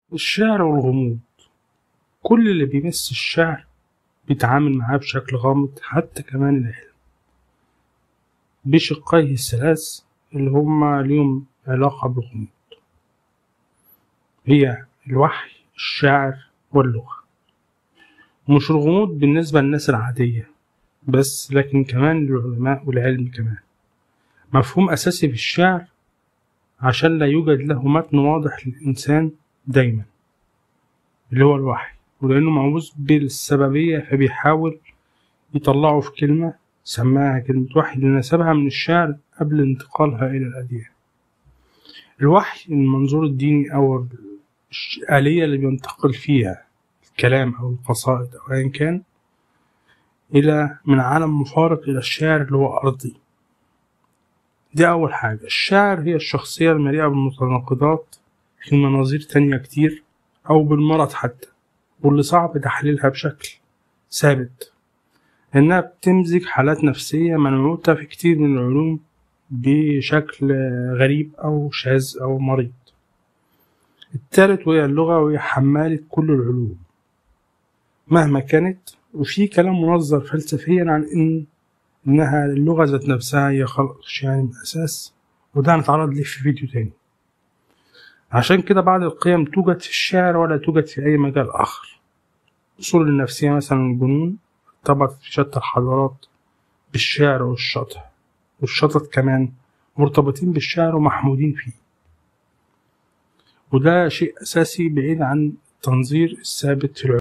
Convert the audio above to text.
الشعر والغموض كل اللي بيمس الشعر بيتعامل معاه بشكل غامض حتى كمان العلم بشقيه الثلاث اللي هما ليهم علاقة بالغموض هي الوحي الشعر واللغة مش الغموض بالنسبة للناس العادية بس لكن كمان للعلماء والعلم كمان مفهوم أساسي في الشعر عشان لا يوجد له متن واضح للإنسان دايما اللي هو الوحي ولأنه موعوظ بالسببية فبيحاول يطلعه في كلمة سماها كلمة وحي لنسبها من الشعر قبل انتقالها إلى الأديان الوحي المنظور الديني أو الآلية اللي بينتقل فيها الكلام أو القصائد أو أيا كان إلى من عالم مفارق إلى الشعر اللي هو أرضي دي أول حاجة الشاعر هي الشخصية المليئة بالمتناقضات في مناظير تانية كتير أو بالمرض حتى واللي صعب تحليلها بشكل ثابت إنها بتمزج حالات نفسية منعوتة في كتير من العلوم بشكل غريب أو شاذ أو مريض التالت وهي اللغة وهي حمالة كل العلوم مهما كانت وفي كلام منظر فلسفيا عن إن إنها اللغة ذات نفسها هي خلق يعني من الأساس وده هنتعرض ليه في فيديو تاني عشان كده بعض القيم توجد في الشعر ولا توجد في أي مجال آخر أصول النفسية مثلا الجنون ارتبط في شتى الحضارات بالشعر والشطح والشطط كمان مرتبطين بالشعر ومحمودين فيه وده شيء أساسي بعيد عن التنظير الثابت في العلوم